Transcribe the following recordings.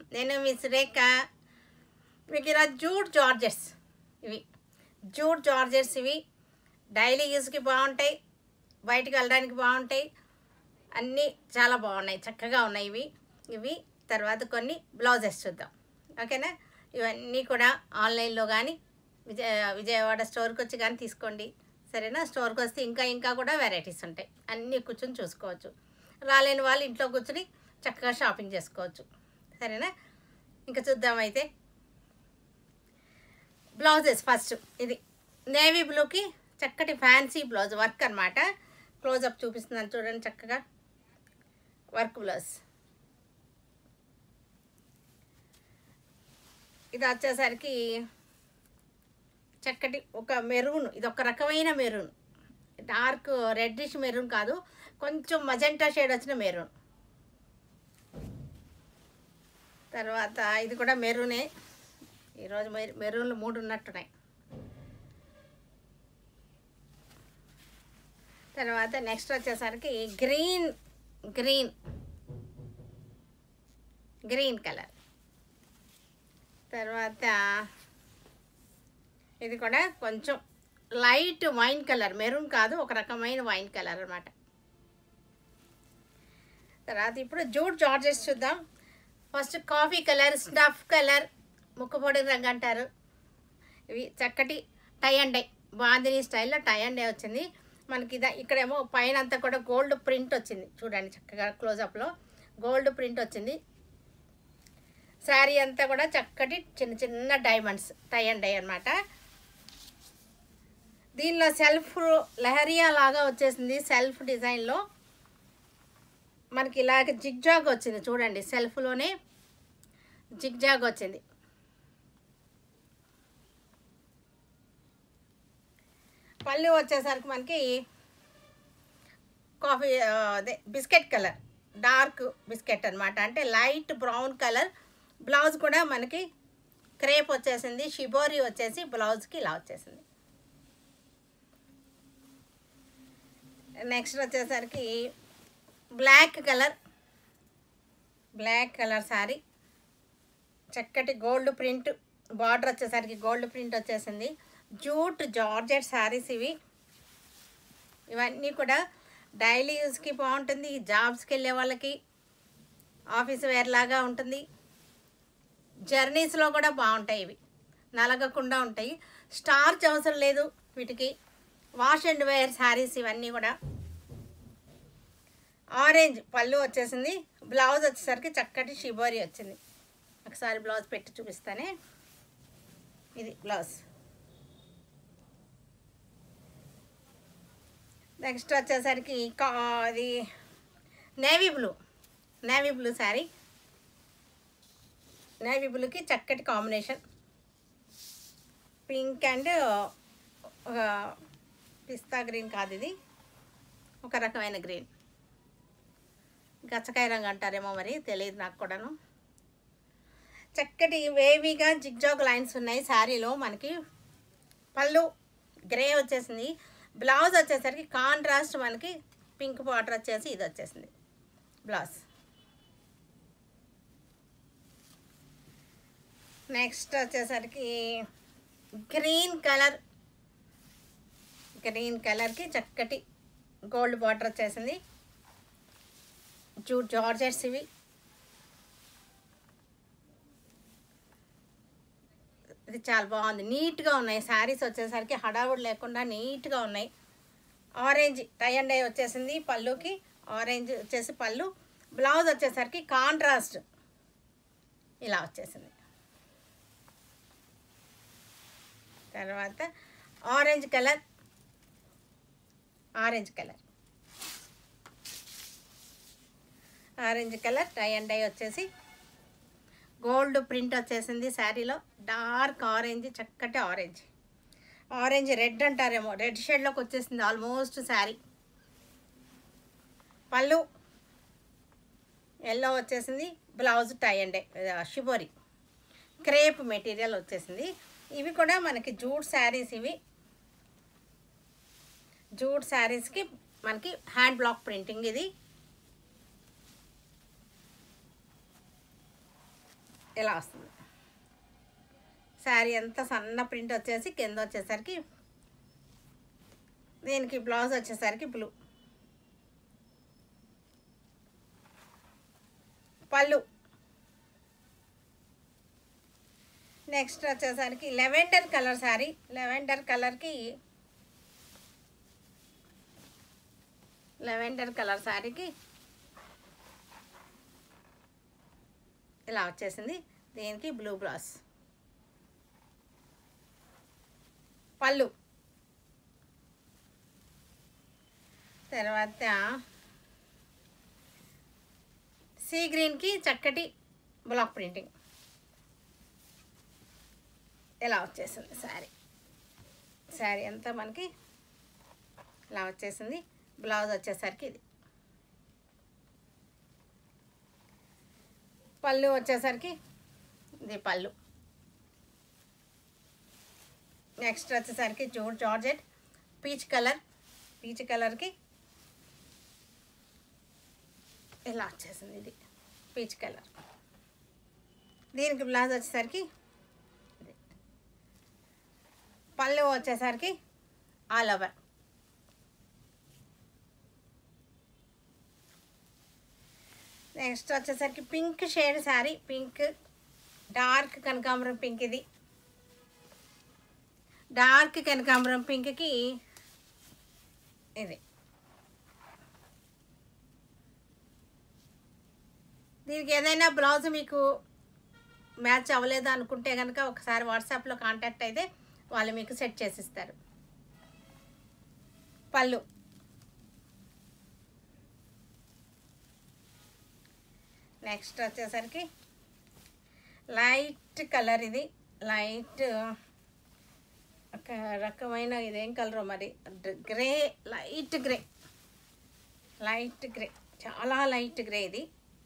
నేను మీ సురేఖ మీకు ఇలా జూట్ జార్జెస్ ఇవి జూట్ జార్జెస్ ఇవి డైలీ యూస్కి బాగుంటాయి బయటికి వెళ్ళడానికి బాగుంటాయి అన్నీ చాలా బాగున్నాయి చక్కగా ఉన్నాయి ఇవి ఇవి తర్వాత కొన్ని బ్లౌజెస్ చూద్దాం ఓకేనా ఇవన్నీ కూడా ఆన్లైన్లో కానీ విజయ విజయవాడ స్టోర్కి వచ్చి కానీ తీసుకోండి సరేనా స్టోర్కి వస్తే ఇంకా ఇంకా కూడా వెరైటీస్ ఉంటాయి అన్నీ కూర్చొని చూసుకోవచ్చు రాలేని వాళ్ళు ఇంట్లో కూర్చొని చక్కగా షాపింగ్ చేసుకోవచ్చు సరేనా ఇంకా చూద్దాం అయితే బ్లౌజెస్ ఫస్ట్ ఇది నేవీ బ్లూకి చక్కటి ఫ్యాన్సీ బ్లౌజ్ వర్క్ అనమాట క్లోజప్ చూపిస్తున్నాను చూడండి చక్కగా వర్క్ బ్లౌజ్ ఇది వచ్చేసరికి చక్కటి ఒక మెరూన్ ఇది ఒక రకమైన మెరూన్ డార్క్ రెడ్డిష్ మెరూన్ కాదు కొంచెం మజెంటా షేడ్ వచ్చిన మెరూన్ తర్వాత ఇది కూడా మెరూనే ఈరోజు మెరు మెరూన్లు మూడు ఉన్నట్టున్నాయి తర్వాత నెక్స్ట్ వచ్చేసరికి గ్రీన్ గ్రీన్ గ్రీన్ కలర్ తర్వాత ఇది కూడా కొంచెం లైట్ వైన్ కలర్ మెరూన్ కాదు ఒక రకమైన వైన్ కలర్ అనమాట తర్వాత ఇప్పుడు జూట్ జార్జెస్ చూద్దాం first coffee colour snuff colour ముక్కపొడి రంగు అంటారు ఇవి చక్కటి టై అండ్ డై బాందిని స్టైల్లో టై అండ్ డై వచ్చింది మనకి ఇద ఇక్కడేమో పైన అంతా కూడా గోల్డ్ ప్రింట్ వచ్చింది చూడండి చక్కగా క్లోజప్లో గోల్డ్ ప్రింట్ వచ్చింది శారీ అంతా కూడా చక్కటి చిన్న చిన్న డైమండ్స్ టై అండ్ డై అనమాట దీనిలో సెల్ఫ్ లహరియా లాగా వచ్చేసింది సెల్ఫ్ డిజైన్లో మనకి ఇలాగ జిగ్జాగ్ వచ్చింది చూడండి సెల్ఫ్లోనే జిగ్జాగ్ వచ్చింది పళ్ళు వచ్చేసరికి మనకి కాఫీ ఆ, అదే బిస్కెట్ కలర్ డార్క్ బిస్కెట్ అనమాట అంటే లైట్ బ్రౌన్ కలర్ బ్లౌజ్ కూడా మనకి క్రేప్ వచ్చేసింది షిబోరి వచ్చేసి బ్లౌజ్కి ఇలా వచ్చేసింది నెక్స్ట్ వచ్చేసరికి black colour black colour sari చక్కటి గోల్డ్ ప్రింట్ బార్డర్ వచ్చేసరికి గోల్డ్ ప్రింట్ వచ్చేసింది జూట్ జార్జెట్ శారీస్ ఇవి ఇవన్నీ కూడా డైలీ యూస్కి బాగుంటుంది జాబ్స్కి వెళ్ళే వాళ్ళకి ఆఫీస్ వేర్ లాగా ఉంటుంది జర్నీస్లో కూడా బాగుంటాయి ఇవి నలగకుండా ఉంటాయి స్టార్చ్ అవసరం లేదు వీటికి వాష్ అండ్ వేర్ శారీస్ ఇవన్నీ కూడా ఆరెంజ్ పళ్ళు వచ్చేసింది బ్లౌజ్ వచ్చేసరికి చక్కటి షిబోరి వచ్చింది ఒకసారి బ్లౌజ్ పెట్టి చూపిస్తానే ఇది బ్లౌజ్ నెక్స్ట్ వచ్చేసరికి కా- అది navy blue navy blue sari navy బ్లూకి చక్కటి కాంబినేషన్ పింక్ అండ్ ఒక పిస్తా గ్రీన్ కాదు ఇది ఒక రకమైన గ్రీన్ గచ్చకాయ రంగు అంటారేమో మరి తెలియదు నాకు కూడాను చక్కటి వేవీగా జిగ్జాగ్ లైన్స్ ఉన్నాయి శారీలో మనకి పళ్ళు గ్రే వచ్చేసింది బ్లౌజ్ వచ్చేసరికి కాంట్రాస్ట్ మనకి పింక్ బార్డర్ వచ్చేసి ఇది వచ్చేసింది బ్లౌజ్ నెక్స్ట్ వచ్చేసరికి గ్రీన్ కలర్ గ్రీన్ కలర్కి చక్కటి గోల్డ్ బార్డర్ వచ్చేసింది జూట్ జార్జెట్స్ ఇవి ఇది చాలా బాగుంది నీట్గా ఉన్నాయి శారీస్ వచ్చేసరికి హడావుడి లేకుండా నీట్గా ఉన్నాయి ఆరెంజ్ టై అండ్ డై వచ్చేసింది పళ్ళుకి ఆరెంజ్ వచ్చేసి పళ్ళు బ్లౌజ్ వచ్చేసరికి కాంట్రాస్ట్ ఇలా వచ్చేసింది తర్వాత orange colour orange colour orange colour tie and dye వచ్చేసి గోల్డ్ ప్రింట్ వచ్చేసింది శారీలో డార్క్ ఆరెంజ్ చక్కటి ఆరెంజ్ ఆరెంజ్ రెడ్ అంటారేమో రెడ్ షేడ్లోకి వచ్చేసింది ఆల్మోస్ట్ శారీ పళ్ళు ఎల్లో వచ్చేసింది blouse tie and shibori crepe material వచ్చేసింది ఇవి కూడా మనకి జూట్ శారీస్ ఇవి జూట్ శారీస్కి మనకి హ్యాండ్ బ్లాక్ ప్రింటింగ్ ఇది ఇలా వస్తుంది శారీ అంతా సన్న ప్రింట్ వచ్చేసి కింద వచ్చేసరికి దీనికి బ్లౌజ్ వచ్చేసరికి బ్లూ పళ్ళు నెక్స్ట్ వచ్చేసరికి లెవెండర్ కలర్ శారీ లెవెండర్ కలర్కి లెవెండర్ కలర్ శారీకి ఇలా వచ్చేసింది దీనికి బ్లూ బ్లౌజ్ పళ్ళు తర్వాత సీ గ్రీన్కి చక్కటి బ్లాక్ ప్రింటింగ్ ఇలా వచ్చేసింది శారీ శారీ అంతా మనకి ఇలా వచ్చేసింది బ్లౌజ్ వచ్చేసరికి ఇది పళ్ళు వచ్చేసరికి ఇది పళ్ళు నెక్స్ట్ వచ్చేసరికి jute georgette peach colour peach కలర్కి ఇలా వచ్చేసింది ఇది పీచ్ కలర్ దీనికి బ్లౌజ్ వచ్చేసరికి ఇది పళ్ళు వచ్చేసరికి ఆల్ ఓవర్ నెక్స్ట్ వచ్చేసరికి pink shade sari pink dark కనకాంబరం పింక్ ఇది డార్క్ కనకాంబరం పింక్కి ఇది దీనికి ఏదైనా బ్లౌజ్ మీకు మ్యాచ్ అవ్వలేదు అనుకుంటే కనుక ఒకసారి వాట్సాప్లో కాంటాక్ట్ అయితే వాళ్ళు మీకు సెట్ చేసిస్తారు పళ్ళు నెక్స్ట్ వచ్చేసరికి లైట్ కలర్ ఇది లైట్ ఒక రకమైన ఇదేం కలర్ మరి grey light grey light grey చాలా లైట్ గ్రే ఇది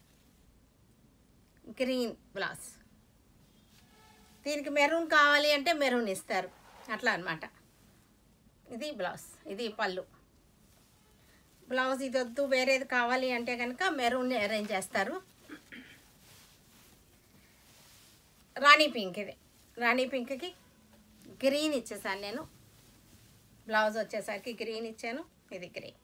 గ్రీన్ బ్లౌజ్ దీనికి మెరూన్ కావాలి అంటే మెరూన్ ఇస్తారు అట్లా అన్నమాట ఇది బ్లౌజ్ ఇది పళ్ళు బ్లౌజ్ ఇది వద్దు వేరేది కావాలి అంటే కనుక మెరూన్ అరేంజ్ చేస్తారు రాణి పింక్ ఇది రాణి పింక్కి గ్రీన్ ఇచ్చేసాను నేను బ్లౌజ్ వచ్చేసరికి గ్రీన్ ఇచ్చాను ఇది గ్రీన్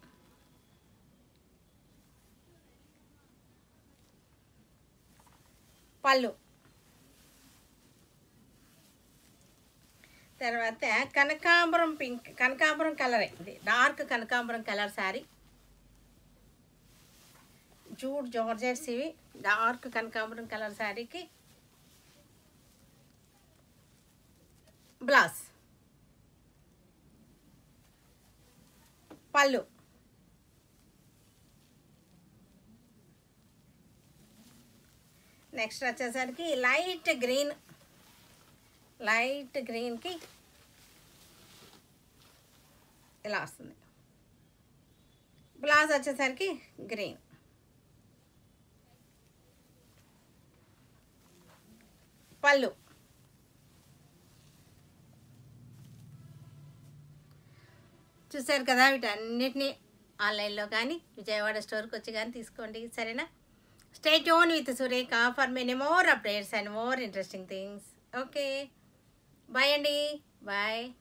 పళ్ళు తర్వాత కనకాంబరం పింక్ కనకాంబరం కలరే ఇది డార్క్ కనకాంబరం కలర్ శారీ జూడ్ జార్జెట్స్ ఇవి డార్క్ కనకాంబరం కలర్ శారీకి బ్లౌజ్ పళ్ళు నెక్స్ట్ వచ్చేసరికి లైట్ గ్రీన్ లైట్ గ్రీన్కి ఇలా వస్తుంది బ్లౌజ్ వచ్చేసరికి గ్రీన్ పళ్ళు చూశారు కదా వీటన్నిటిని ఆన్లైన్లో కానీ విజయవాడ స్టోర్కి వచ్చి కానీ తీసుకోండి సరేనా stay tune with Surekha for many more updates and more interesting things okay bye అండి బాయ్